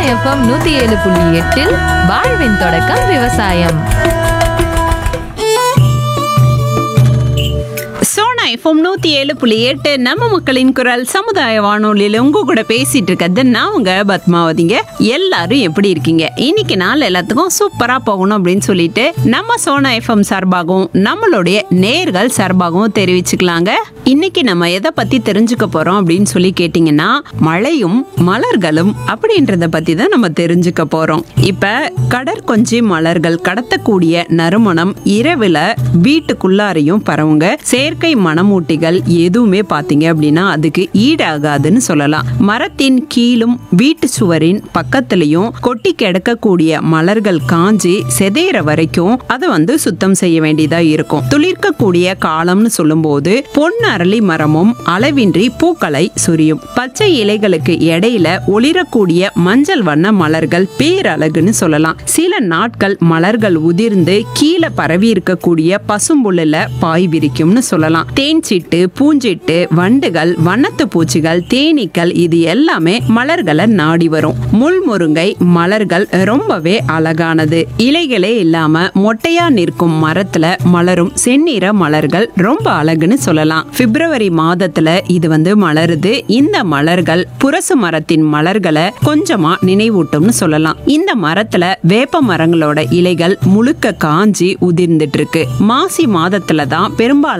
FM நூத்தி ஏழு புள்ளி எட்டில் வாழ்வின் தொடக்கம் விவசாயம் சோனா எஃப்எம் நூத்தி ஏழு புள்ளி எட்டு நம்ம மக்களின் குரல் சமுதாய வானொலியில உங்க கூட பேசிட்டு இருக்கிறது நான் உங்க பத்மாவதிங்க எல்லாரும் எப்படி இருக்கீங்க இன்னைக்கு நாள் எல்லாத்துக்கும் சூப்பரா போகணும் அப்படின்னு சொல்லிட்டு நம்ம சோனா எஃப்எம் சார்பாகவும் நம்மளுடைய நேர்கள் சார்பாகவும் தெரிவிச்சுக்கலாங்க இன்னைக்கு நம்ம எதை பத்தி தெரிஞ்சுக்க போறோம் அப்படின்னு சொல்லி கேட்டீங்கன்னா மழையும் மலர்களும் அப்படின்றத பத்தி தான் நம்ம தெரிஞ்சுக்க போறோம் இப்ப கடற்கொஞ்சி மலர்கள் கடத்தக்கூடிய நறுமணம் இரவுல வீட்டுக்குள்ளாரையும் பரவுங்க செயற்கை மணமூட்டிகள் எதுவுமே பாத்தீங்க அப்படின்னா அதுக்கு ஈடாகாதுன்னு சொல்லலாம் மரத்தின் கீழும் வீட்டு சுவரின் பக்கத்துலயும் கொட்டி கிடக்கக்கூடிய மலர்கள் காஞ்சி செதையிற வரைக்கும் அதை வந்து சுத்தம் செய்ய வேண்டியதா இருக்கும் துளிர்க்கக்கூடிய காலம்னு சொல்லும்போது பொன் அரளி மரமும் அளவின்றி பூக்களை சுரியும் பச்சை இலைகளுக்கு இடையில ஒளிரக்கூடிய மஞ்சள் வண்ண மலர்கள் பேரழகுன்னு சொல்லலாம் சில நாட்கள் மலர்கள் உதிர்ந்து கீழே பரவி இருக்கக்கூடிய பசும்புல்லுல பாய் விரிக்கும்னு சொல்லலாம் தேன் சிட்டு பூஞ்சிட்டு வண்டுகள் வண்ணத்து பூச்சிகள் தேனீக்கள் இது எல்லாமே மலர்களை நாடி வரும் முள்முருங்கை மலர்கள் ரொம்பவே அழகானது இலைகளே இல்லாம மொட்டையா நிற்கும் மரத்துல மலரும் செந்நிற மலர்கள் ரொம்ப அழகுன்னு சொல்லலாம் பிப்ரவரி மாதத்துல இது வந்து மலருது இந்த மலர்கள் புரசு மரத்தின் மலர்களை கொஞ்சமா நினைவூட்டும்னு சொல்லலாம் இந்த மரத்துல வேப்ப மரங்களோட இலைகள் முழுக்க காஞ்சி உதிர்ந்துட்டு இருக்கு மாசி மாதத்துல தான் பெரும்பாலான